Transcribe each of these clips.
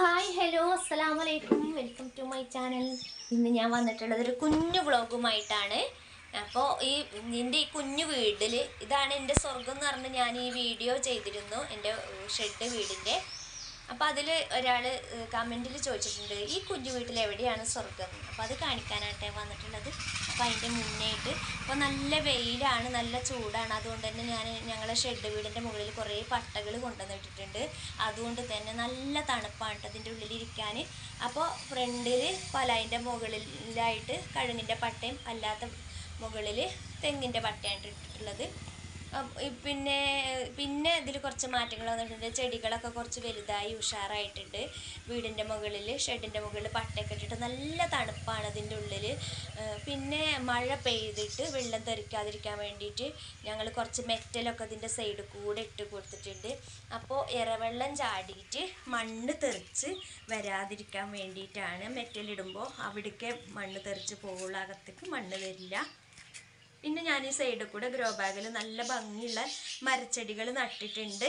Hi hello അസ്സലാം വലൈക്കും welcome to my channel ഇന്ന് ഞാൻ വന്നിട്ടുള്ളത് ഒരു കുഞ്ഞു വ്ളോഗുമായിട്ടാണ് അപ്പോൾ ഈ എൻ്റെ ഈ കുഞ്ഞു വീട്ടിൽ ഇതാണ് എൻ്റെ സ്വർഗം എന്ന് പറഞ്ഞ് ഞാൻ ഈ വീഡിയോ ചെയ്തിരുന്നു എൻ്റെ ഷെഡ് വീടിൻ്റെ അപ്പോൾ അതിൽ ഒരാൾ കമൻറ്റിൽ ചോദിച്ചിട്ടുണ്ട് ഈ കുഞ്ഞു വീട്ടിൽ എവിടെയാണ് സ്വർഗം എന്ന്. അപ്പോൾ അത് കാണിക്കാനായിട്ടേ വന്നിട്ടുള്ളത് അപ്പോൾ അതിൻ്റെ മുന്നേയിട്ട് ഇപ്പോൾ നല്ല വെയിലാണ് നല്ല ചൂടാണ് അതുകൊണ്ട് തന്നെ ഞാൻ ഞങ്ങളെ ഷെഡ് വീടിൻ്റെ മുകളിൽ കുറേ പട്ടകൾ കൊണ്ടുവന്നിട്ടിട്ടുണ്ട് അതുകൊണ്ട് തന്നെ നല്ല തണുപ്പാണ് ട്ടോ അതിൻ്റെ ഉള്ളിലിരിക്കാൻ അപ്പോൾ ഫ്രണ്ടിൽ പലായിൻ്റെ മുകളിലായിട്ട് കഴുങ്ങിൻ്റെ പട്ടയും അല്ലാത്ത മുകളിൽ തെങ്ങിൻ്റെ പട്ടയാണ് ഇട്ടിട്ടുള്ളത് അപ്പ് ഈ പിന്നെ പിന്നെ ഇതിൽ കുറച്ച് മാറ്റങ്ങൾ വന്നിട്ടുണ്ട് ചെടികളൊക്കെ കുറച്ച് വലുതായി ഉഷാറായിട്ടുണ്ട് വീടിൻ്റെ മുകളിൽ ഷെഡിൻ്റെ മുകളിൽ പട്ടയൊക്കെ ഇട്ടിട്ട് നല്ല തണുപ്പാണ് അതിൻ്റെ ഉള്ളിൽ പിന്നെ മഴ പെയ്തിട്ട് വെള്ളം തെറിക്കാതിരിക്കാൻ വേണ്ടിയിട്ട് ഞങ്ങൾ കുറച്ച് മെറ്റലൊക്കെ അതിൻ്റെ സൈഡിൽ കൂടെ ഇട്ട് കൊടുത്തിട്ടുണ്ട് അപ്പോൾ ഇറവെള്ളം ചാടിയിട്ട് മണ്ണ് തെറിച്ച് വരാതിരിക്കാൻ വേണ്ടിയിട്ടാണ് മെറ്റലിടുമ്പോൾ അവിടേക്ക് മണ്ണ് തെറിച്ച് പോകുള്ള അകത്തേക്ക് മണ്ണ് വരില്ല പിന്നെ ഞാൻ ഈ സൈഡിൽ കൂടെ ഗ്രോ ബാഗിൽ നല്ല ഭംഗിയുള്ള മരച്ചെടികൾ നട്ടിട്ടുണ്ട്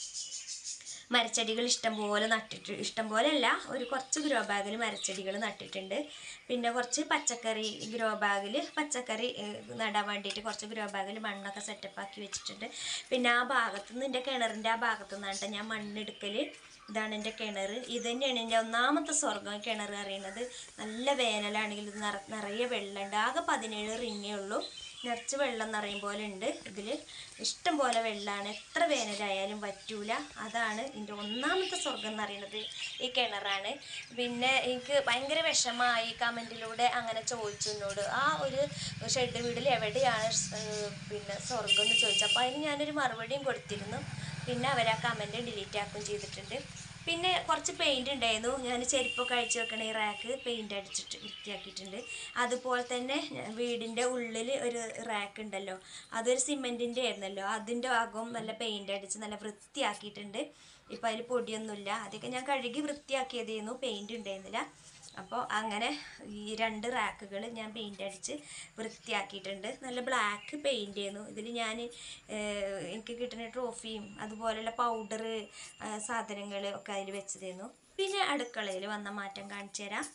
മരച്ചെടികൾ ഇഷ്ടംപോലെ നട്ടിട്ട് ഇഷ്ടംപോലെ അല്ല ഒരു കുറച്ച് ഗ്രോ ബാഗിൽ മരച്ചെടികൾ നട്ടിട്ടുണ്ട് പിന്നെ കുറച്ച് പച്ചക്കറി ഗ്രോ ബാഗിൽ പച്ചക്കറി ഏഹ്, നടാൻ വേണ്ടിയിട്ട് കുറച്ച് ഗ്രോ ബാഗിൽ മണ്ണൊക്കെ സെറ്റപ്പ് ആക്കി വെച്ചിട്ടുണ്ട് പിന്നെ ആ ഭാഗത്തു നിന്ന് എൻ്റെ കിണറിൻ്റെ ആ ഭാഗത്തു നിന്നാണ് ഞാൻ മണ്ണെടുക്കൽ ഇതാണ് എൻ്റെ കിണർ ഇത് തന്നെയാണ് എൻ്റെ ഒന്നാമത്തെ സ്വർഗം കിണർ അറിയുന്നത് നല്ല വേനലാണെങ്കിൽ ഇത് നിറ നിറയെ വെള്ളമുണ്ട് ആകെ പതിനേഴ് റിങ്ങേ ഉള്ളൂ നിറച്ച് വെള്ളം നിറയും പോലെ ഉണ്ട് ഇതിൽ ഇഷ്ടം പോലെ വെള്ളമാണ് എത്ര വേനലായാലും പറ്റൂല അതാണ് എൻ്റെ ഒന്നാമത്തെ സ്വർഗം എന്ന് പറയുന്നത് ഈ കിണറാണ് പിന്നെ എനിക്ക് ഭയങ്കര വിഷമമായി കമൻറ്റിലൂടെ അങ്ങനെ ചോദിച്ചു എന്നോട് ആ ഒരു ഷെഡ് വീട്ടിൽ എവിടെയാണ് ഏർ പിന്നെ സ്വർഗം എന്ന് ചോദിച്ചു അപ്പോൾ അതിന് ഞാനൊരു മറുപടിയും കൊടുത്തിരുന്നു പിന്നെ അവർ ആ കമൻറ്റ് ഡിലീറ്റ് ആക്കുകയും ചെയ്തിട്ടുണ്ട് പിന്നെ കുറച്ച് പെയിൻറ് ഉണ്ടായിരുന്നു ഞാൻ ചെരുപ്പൊക്കെ അഴിച്ച് വെക്കണ ഈ റാക്ക് പെയിൻറ് അടിച്ചിട്ട് വൃത്തിയാക്കിയിട്ടുണ്ട് അതുപോലെ തന്നെ ഞാൻ വീടിൻ്റെ ഉള്ളിൽ ഒരു റാക്ക് ഉണ്ടല്ലോ അതൊരു സിമെൻറ്റിൻ്റെ ആയിരുന്നല്ലോ അതിൻ്റെ അകം നല്ല പെയിൻറ് അടിച്ച് നല്ല വൃത്തിയാക്കിയിട്ടുണ്ട് ഇപ്പം അതിൽ പൊടിയൊന്നുമില്ല അതൊക്കെ ഞാൻ കഴുകി വൃത്തിയാക്കിയതായിരുന്നു പെയിൻറ് ഉണ്ടായിരുന്നില്ല അപ്പോൾ അങ്ങനെ ഈ രണ്ട് റാക്കുകൾ ഞാൻ പെയിൻ്റ് അടിച്ച് വൃത്തിയാക്കിയിട്ടുണ്ട് നല്ല ബ്ലാക്ക് പെയിൻ്റ് ചെയ്യുന്നു ഇതിൽ ഞാൻ എനിക്ക് കിട്ടുന്ന ട്രോഫിയും അതുപോലെയുള്ള പൗഡർ സാധനങ്ങൾ ഒക്കെ അതിൽ വെച്ചതായിരുന്നു പിന്നെ അടുക്കളയിൽ വന്ന മാറ്റം കാണിച്ചു തരാം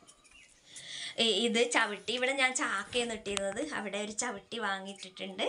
ഈ- ഇത് ചവിട്ടി ഇവിടെ ഞാൻ ചാക്കയാണ് ഇട്ടിരുന്നത് അവിടെ ഒരു ചവിട്ടി വാങ്ങിയിട്ടിട്ടുണ്ട്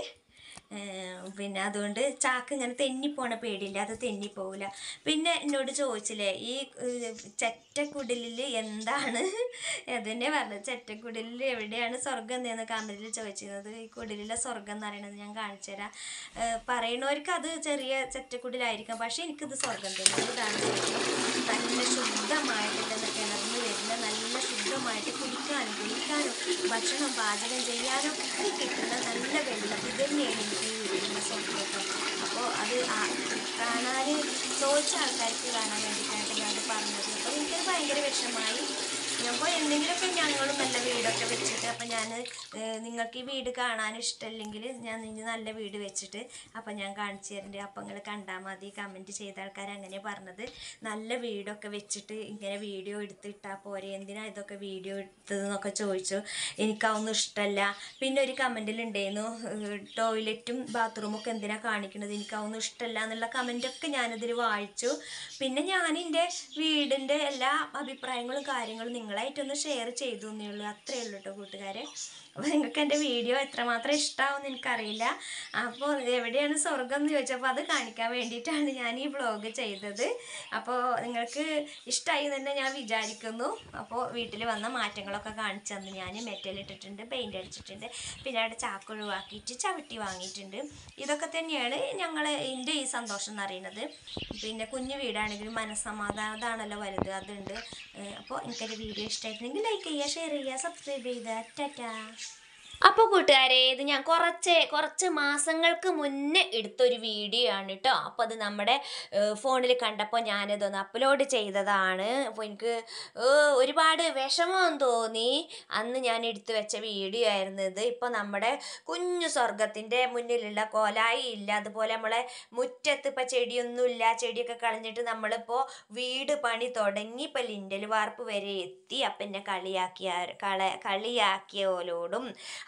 ഏർ പിന്നെ അതുകൊണ്ട് ചാക്ക് ഇങ്ങനെ തെന്നിപ്പോണ പേടിയില്ല അത് തെന്നിപ്പോവില്ല പിന്നെ എന്നോട് ചോദിച്ചില്ലേ ഈ ഏർ, ചെറ്റക്കുടിലിൽ എന്താണ് അതന്നെ പറഞ്ഞത് ചെറ്റക്കുടിലിൽ എവിടെയാണ് സ്വർഗം എന്ന് കമൻറ്റിൽ ചോദിച്ചിരുന്നത് ഈ കുടിലിലെ സ്വർഗം എന്ന് പറയുന്നത് ഞാൻ കാണിച്ചു തരാം ഏർ, പറയണവർക്ക് അത് ചെറിയ ചെറ്റക്കുടിലായിരിക്കാം പക്ഷേ എനിക്കിത് സ്വർഗം തന്നെ ഇതാണ് സ്വർഗം നല്ല ശുദ്ധമായിട്ടുള്ള കിണറിന് വരുന്ന നല്ല ശുദ്ധമായിട്ട് കുടിക്കാനും കുടിക്കാനും ഭക്ഷണം പാചകം ചെയ്യാനും ഒക്കെ കിട്ടുന്ന നല്ല വെള്ളം ഇത് തന്നെയാണ് എനിക്ക് ഈ വീട്ടിലുള്ള സ്വർഗം അപ്പോൾ അത് ആ- കാണാൻ ചോദിച്ച ആൾക്കാർക്ക് കാണാൻ വേണ്ടിയിട്ടാണ് ഞാൻ പറഞ്ഞത് അപ്പോൾ എനിക്കത് ഭയങ്കര വിഷമമായി അപ്പോൾ എന്തെങ്കിലുമൊക്കെ ഞങ്ങളും നല്ല വീടൊക്കെ വെച്ചിട്ട് അപ്പോൾ ഞാൻ നിങ്ങൾക്ക് ഈ വീട് കാണാൻ ഇഷ്ടമില്ലെങ്കിൽ ഞാൻ ഇനി നല്ല വീട് വെച്ചിട്ട് അപ്പോൾ ഞാൻ കാണിച്ചു തരുന്നുണ്ട് അപ്പോൾ നിങ്ങൾ കണ്ടാൽ മതി കമൻറ്റ് ചെയ്ത ആൾക്കാർ അങ്ങനെ പറഞ്ഞത് നല്ല വീടൊക്കെ വെച്ചിട്ട് ഇങ്ങനെ വീഡിയോ എടുത്തിട്ടാൽ പോരെ എന്തിനാ ഇതൊക്കെ വീഡിയോ എടുത്തതെന്നൊക്കെ ചോദിച്ചു എനിക്കതൊന്നും ഇഷ്ടമല്ല പിന്നെ ഒരു കമൻറ്റിൽ ഉണ്ടായിരുന്നു ടോയ്ലറ്റും ബാത്റൂമൊക്കെ എന്തിനാ കാണിക്കുന്നത് എനിക്കതൊന്നും ഇഷ്ടമല്ല എന്നുള്ള കമൻറ്റൊക്കെ ഞാനതിൽ വായിച്ചു പിന്നെ ഞാൻ എൻ്റെ വീടിൻ്റെ എല്ലാ അഭിപ്രായങ്ങളും കാര്യങ്ങളും നിങ്ങളായിട്ടൊന്ന് ഷെയർ ചെയ്തു എന്നേ ഉള്ളൂ അത്രയേ ഉള്ളൂ കേട്ടോ കൂട്ടുകാരെ അപ്പോൾ നിങ്ങൾക്ക് എൻ്റെ വീഡിയോ എത്രമാത്രം ഇഷ്ടമാവുമെന്ന് എനിക്കറിയില്ല അപ്പോൾ എവിടെയാണ് സ്വർഗം എന്ന് ചോദിച്ചപ്പോൾ അത് കാണിക്കാൻ വേണ്ടിയിട്ടാണ് ഞാൻ ഈ വ്ളോഗ് ചെയ്തത് അപ്പോൾ നിങ്ങൾക്ക് ഇഷ്ടമായി തന്നെ ഞാൻ വിചാരിക്കുന്നു അപ്പോൾ വീട്ടിൽ വന്ന മാറ്റങ്ങളൊക്കെ കാണിച്ചു തന്നു ഞാൻ മെറ്റൽ ഇട്ടിട്ടുണ്ട് പെയിൻ്റ് അടിച്ചിട്ടുണ്ട് പിന്നെ അവിടെ ചാക്ക് ഒഴിവാക്കിയിട്ട് ചവിട്ടി വാങ്ങിയിട്ടുണ്ട് ഇതൊക്കെ തന്നെയാണ് ഞങ്ങൾ എൻ്റെ ഈ സന്തോഷം എന്ന് പറയുന്നത് പിന്നെ കുഞ്ഞു വീടാണെങ്കിലും മനസ്സമാധാനം അതാണല്ലോ വലുത് അതുണ്ട് അപ്പോൾ എനിക്കൊരു വീഡിയോ ഇഷ്ടമായിട്ടുണ്ടെങ്കിൽ ലൈക്ക് ചെയ്യുക ഷെയർ ചെയ്യുക സബ്സ്ക്രൈബ് ചെയ്യുക ടാറ്റാ അപ്പോൾ കൂട്ടുകാരെ ഇത് ഞാൻ കുറച്ച് കുറച്ച് മാസങ്ങൾക്ക് മുന്നേ എടുത്തൊരു വീഡിയോ ആണ് കേട്ടോ അപ്പോൾ അത് നമ്മുടെ ഫോണിൽ കണ്ടപ്പോൾ ഞാനിതൊന്ന് അപ്ലോഡ് ചെയ്തതാണ് അപ്പോൾ എനിക്ക് ഏഹ്, ഒരുപാട് വിഷമം തോന്നി അന്ന് ഞാൻ എടുത്തു വെച്ച വീഡിയോ ആയിരുന്നു ഇത് ഇപ്പോൾ നമ്മുടെ കുഞ്ഞു സ്വർഗത്തിൻ്റെ മുന്നിലുള്ള കോലായി ഇല്ല അതുപോലെ നമ്മളെ മുറ്റത്ത് ഇപ്പം ചെടിയൊന്നുമില്ല ചെടിയൊക്കെ കളഞ്ഞിട്ട് നമ്മളിപ്പോൾ വീട് പണി തുടങ്ങി ഇപ്പം ലിൻഡൽ വാർപ്പ് വരെ എത്തി അപ്പം എന്നെ കളിയാക്കിയ കള കളിയാക്കിയോലോടും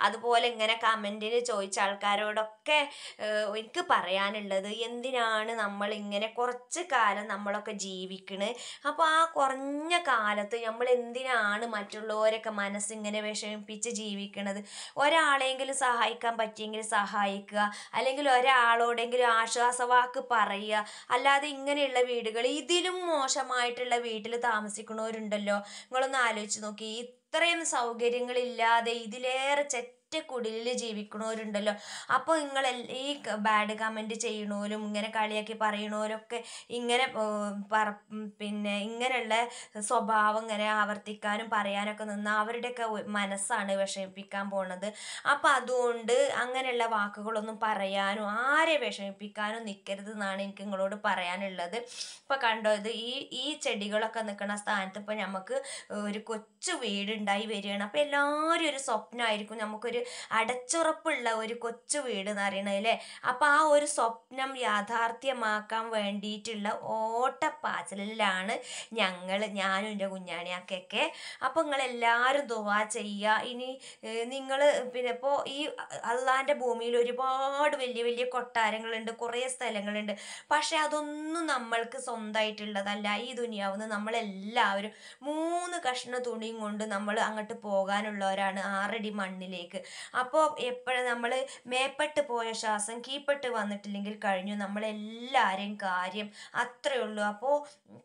അതുപോലെ ഇങ്ങനെ കമൻറ്റിൽ ചോദിച്ച ആൾക്കാരോടൊക്കെ ഏഹ്, എനിക്ക് പറയാനുള്ളത് എന്തിനാണ് നമ്മൾ ഇങ്ങനെ കുറച്ച് കാലം നമ്മളൊക്കെ ജീവിക്കണ് അപ്പോൾ ആ കുറഞ്ഞ കാലത്ത് നമ്മൾ എന്തിനാണ് മറ്റുള്ളവരൊക്കെ മനസ്സിങ്ങനെ വിഷമിപ്പിച്ച് ജീവിക്കണത് ഒരാളെങ്കിലും സഹായിക്കാൻ പറ്റിയെങ്കിൽ സഹായിക്കുക അല്ലെങ്കിൽ ഒരാളോടെങ്കിലും ആശ്വാസവാക്ക് പറയുക അല്ലാതെ ഇങ്ങനെയുള്ള വീടുകൾ ഇതിലും മോശമായിട്ടുള്ള വീട്ടിൽ താമസിക്കണവരുണ്ടല്ലോ നിങ്ങളൊന്ന് ആലോചിച്ച് നോക്കി ഇത്രയും സൗകര്യങ്ങളില്ലാതെ ഇതിലേറെ ചെറ്റ കുടിലിൽ ജീവിക്കണവരുണ്ടല്ലോ അപ്പോൾ നിങ്ങൾ ഈ ബാഡ് കമൻറ്റ് ചെയ്യണോലും ഇങ്ങനെ കളിയാക്കി പറയണോരൊക്കെ ഇങ്ങനെ ഏർ, പറ ഉം, പിന്നെ ഇങ്ങനെയുള്ള സ്വഭാവം ഇങ്ങനെ ആവർത്തിക്കാനും പറയാനൊക്കെ നിന്നാൽ അവരുടെയൊക്കെ ഒ- മനസ്സാണ് വിഷമിപ്പിക്കാൻ പോണത് അപ്പം അതുകൊണ്ട് അങ്ങനെയുള്ള വാക്കുകളൊന്നും പറയാനും ആരെ വിഷമിപ്പിക്കാനും നിൽക്കരുത് എന്നാണ് എനിക്ക് നിങ്ങളോട് പറയാനുള്ളത് ഇപ്പം കണ്ടോ ഇത് ഈ ഈ ചെടികളൊക്കെ നിൽക്കുന്ന സ്ഥാനത്ത് ഇപ്പം നമുക്ക് ഒരു കൊച്ചു വീടുണ്ടായി വരികയാണ് അപ്പം എല്ലാവരും ഒരു സ്വപ്നമായിരിക്കും നമുക്കൊരു അടച്ചുറപ്പുള്ള ഒരു കൊച്ചു വീട് എന്ന് പറയണത് അല്ലേ അപ്പം ആ ഒരു സ്വപ്നം യാഥാർത്ഥ്യമാക്കാൻ വേണ്ടിയിട്ടുള്ള ഓട്ടപ്പാച്ചിലിലാണ് ഞങ്ങൾ ഞാനും എൻ്റെ കുഞ്ഞാണിയാക്കൊക്കെ അപ്പോൾ നിങ്ങളെല്ലാവരും ദുവാ ചെയ്യുക ഇനി നിങ്ങൾ പിന്നെ ഇപ്പോൾ ഈ അള്ളാൻ്റെ ഭൂമിയിൽ ഒരുപാട് വലിയ വലിയ കൊട്ടാരങ്ങളുണ്ട് കുറേ സ്ഥലങ്ങളുണ്ട് പക്ഷെ അതൊന്നും നമ്മൾക്ക് സ്വന്തമായിട്ടുള്ളതല്ല ഈ ദുനിയാവുന്ന നമ്മളെല്ലാവരും മൂന്ന് കഷ്ണ തുണിയും കൊണ്ട് നമ്മൾ അങ്ങോട്ട് പോകാനുള്ളവരാണ് ആറടി മണ്ണിലേക്ക് അപ്പോൾ എപ്പോഴും നമ്മൾ മേപ്പെട്ട് പോയ ശ്വാസം കീപ്പെട്ട് വന്നിട്ടില്ലെങ്കിൽ കഴിഞ്ഞു നമ്മളെല്ലാവരെയും കാര്യം അത്രയേ ഉള്ളൂ അപ്പോൾ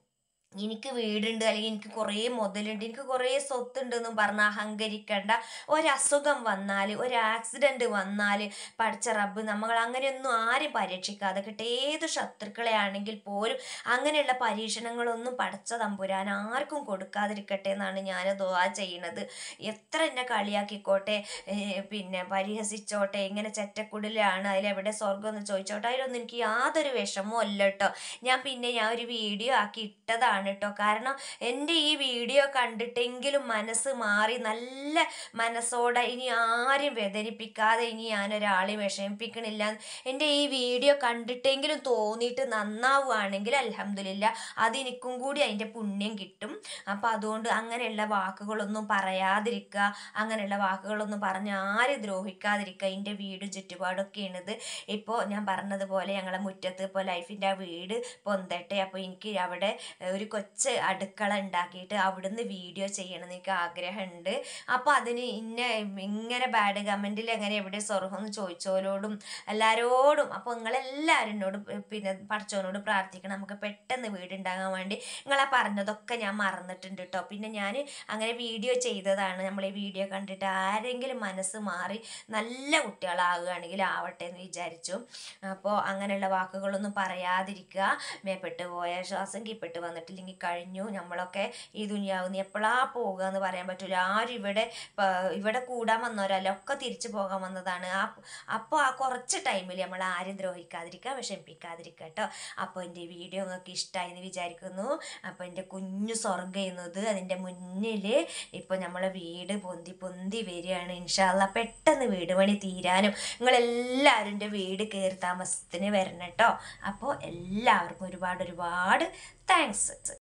എനിക്ക് വീടുണ്ട് അല്ലെങ്കിൽ എനിക്ക് കുറേ മുതലുണ്ട് എനിക്ക് കുറേ സ്വത്തുണ്ട് എന്നും പറഞ്ഞ് അഹങ്കരിക്കേണ്ട ഒരസുഖം വന്നാൽ ഒരു ആക്സിഡൻറ്റ് വന്നാൽ പഠിച്ച റബ്ബ് നമ്മൾ അങ്ങനെയൊന്നും ആരും പരീക്ഷിക്കാതെ കിട്ടെ ഏത് ശത്രുക്കളെ ആണെങ്കിൽ പോലും അങ്ങനെയുള്ള പരീക്ഷണങ്ങളൊന്നും പഠിച്ച തമ്പുരാൻ ആർക്കും കൊടുക്കാതിരിക്കട്ടെ എന്നാണ് ഞാൻ ദുആ ചെയ്യുന്നത് എത്ര എന്നെ കളിയാക്കിക്കോട്ടെ ഏർ പിന്നെ പരിഹസിച്ചോട്ടെ ഇങ്ങനെ ചെറ്റക്കുടിലാണ് അതിലെവിടെ സ്വർഗം എന്ന് ചോദിച്ചോട്ടെ അതിലൊന്നും എനിക്ക് യാതൊരു വിഷമവും അല്ല കേട്ടോ ഞാൻ പിന്നെ ഞാൻ ഒരു വീഡിയോ ആക്കി ഇട്ടതാണ് കേട്ടോ കാരണം എൻ്റെ ഈ വീഡിയോ കണ്ടിട്ടെങ്കിലും മനസ്സ് മാറി നല്ല മനസ്സോടെ ഇനി ആരും വേദനിപ്പിക്കാതെ ഇനി ഞാൻ ഒരാളെ വിഷമിപ്പിക്കണില്ല എൻ്റെ ഈ വീഡിയോ കണ്ടിട്ടെങ്കിലും തോന്നിയിട്ട് നന്നാവുകയാണെങ്കിൽ അലഹമില്ല അതെനിക്കും കൂടി അതിൻ്റെ പുണ്യം കിട്ടും അപ്പം അതുകൊണ്ട് അങ്ങനെയുള്ള വാക്കുകളൊന്നും പറയാതിരിക്കുക അങ്ങനെയുള്ള വാക്കുകളൊന്നും പറഞ്ഞ് ആരും ദ്രോഹിക്കാതിരിക്കുക എൻ്റെ വീടും ചുറ്റുപാടൊക്കെയാണിത് ഇപ്പോൾ ഞാൻ പറഞ്ഞതുപോലെ ഞങ്ങളെ മുറ്റത്ത് ഇപ്പോൾ ലൈഫിൻ്റെ ആ വീട് പൊന്തട്ടെ അപ്പോൾ എനിക്ക് അവിടെ ഒരു കൊച്ച് അടുക്കള ഉണ്ടാക്കിയിട്ട് അവിടുന്ന് വീഡിയോ ചെയ്യണം എന്ന് എനിക്ക് ആഗ്രഹമുണ്ട് അപ്പോൾ അതിന് ഇന്ന ഇങ്ങനെ ബാഡ് കമൻറ്റിൽ എങ്ങനെ എവിടെ സ്വർഗം എന്ന് ചോദിച്ചോലോടും എല്ലാവരോടും അപ്പോൾ നിങ്ങളെല്ലാവരും എന്നോട് പിന്നെ പഠിച്ചവനോട് പ്രാർത്ഥിക്കണം നമുക്ക് പെട്ടെന്ന് വീടുണ്ടാകാൻ വേണ്ടി നിങ്ങളാ പറഞ്ഞതൊക്കെ ഞാൻ മറന്നിട്ടുണ്ട് കേട്ടോ പിന്നെ ഞാൻ അങ്ങനെ വീഡിയോ ചെയ്തതാണ് നമ്മൾ ഈ വീഡിയോ കണ്ടിട്ട് ആരെങ്കിലും മനസ്സ് മാറി നല്ല കുട്ടികളാവുകയാണെങ്കിൽ ആവട്ടെ എന്ന് വിചാരിച്ചു അപ്പോൾ അങ്ങനെയുള്ള വാക്കുകളൊന്നും പറയാതിരിക്കുക മേപ്പെട്ട് പോയ ശ്വാസം കീപ്പെട്ട് വന്നിട്ടില്ലെങ്കിൽ കഴിഞ്ഞു നമ്മളൊക്കെ ഈ ദുനിയാവുന്ന എപ്പോഴാ പോകുക എന്ന് പറയാൻ പറ്റില്ല ആരും ഇവിടെ പ- ഇവിടെ കൂടാൻ വന്നവരല്ല ഒക്കെ തിരിച്ചു പോകാൻ വന്നതാണ് ആ അപ്പോൾ ആ കുറച്ച് ടൈമിൽ നമ്മൾ ആരും ദ്രോഹിക്കാതിരിക്കുക വിഷമിപ്പിക്കാതിരിക്കുക കേട്ടോ അപ്പോൾ എൻ്റെ വീഡിയോ നിങ്ങൾക്ക് ഇഷ്ടമായി എന്ന് വിചാരിക്കുന്നു അപ്പോൾ എൻ്റെ കുഞ്ഞു സ്വർഗ്ഗം ചെയ്യുന്നത് അതിൻ്റെ മുന്നിൽ ഇപ്പോൾ നമ്മളെ വീട് പൊന്തി പൊന്തി വരികയാണ് ഇൻഷാല്ല പെട്ടെന്ന് വീട് പണി തീരാനും നിങ്ങളെല്ലാവരും എൻ്റെ വീട് കയറി താമസത്തിന് വരണം കേട്ടോ അപ്പോൾ എല്ലാവർക്കും ഒരുപാട് ഒരുപാട് താങ്ക്സ്